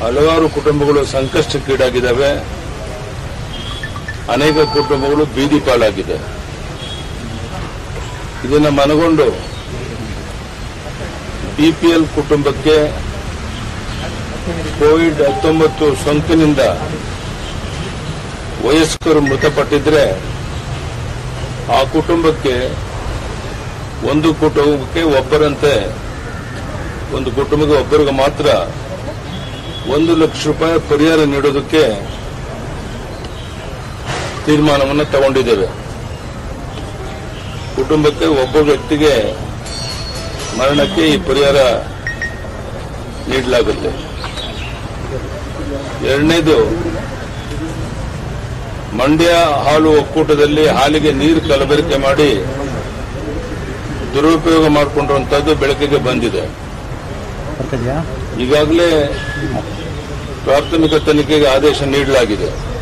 ಹಲವಾರು ಕುಟುಂಬಗಳು ಸಂಕಷ್ಟಕ್ಕೀಡಾಗಿದ್ದಾವೆ ಅನೇಕ ಕುಟುಂಬಗಳು ಬೀದಿ ಪಾಲಾಗಿದೆ ಇದನ್ನು ಮನಗೊಂಡು ಬಿಪಿಎಲ್ ಕುಟುಂಬಕ್ಕೆ ಕೋವಿಡ್ ಹತ್ತೊಂಬತ್ತು ಸೋಂಕಿನಿಂದ ವಯಸ್ಕರು ಮೃತಪಟ್ಟಿದ್ರೆ ಆ ಕುಟುಂಬಕ್ಕೆ ಒಂದು ಕುಟುಂಬಕ್ಕೆ ಒಬ್ಬರಂತೆ ಒಂದು ಕುಟುಂಬಕ್ಕೆ ಒಬ್ಬರಿಗೆ ಮಾತ್ರ ಒಂದು ಲಕ್ಷ ರೂಪಾಯಿ ಪರಿಹಾರ ನೀಡೋದಕ್ಕೆ ತೀರ್ಮಾನವನ್ನು ತಗೊಂಡಿದ್ದೇವೆ ಕುಟುಂಬಕ್ಕೆ ಒಬ್ಬ ವ್ಯಕ್ತಿಗೆ ಮರಣಕ್ಕೆ ಈ ಪರಿಹಾರ ನೀಡಲಾಗುತ್ತೆ ಎರಡನೇದು ಮಂಡ್ಯ ಹಾಲು ಒಕ್ಕೂಟದಲ್ಲಿ ಹಾಲಿಗೆ ನೀರು ಕಲಬೆರಕೆ ಮಾಡಿ ದುರುಪಯೋಗ ಮಾಡಿಕೊಂಡಿರುವಂತಹದ್ದು ಬೆಳಕಿಗೆ ಬಂದಿದೆ ಬರ್ತಿದ್ಯಾ ಈಗಾಗಲೇ ಪ್ರಾಥಮಿಕ ತನಿಖೆಗೆ ಆದೇಶ ನೀಡಲಾಗಿದೆ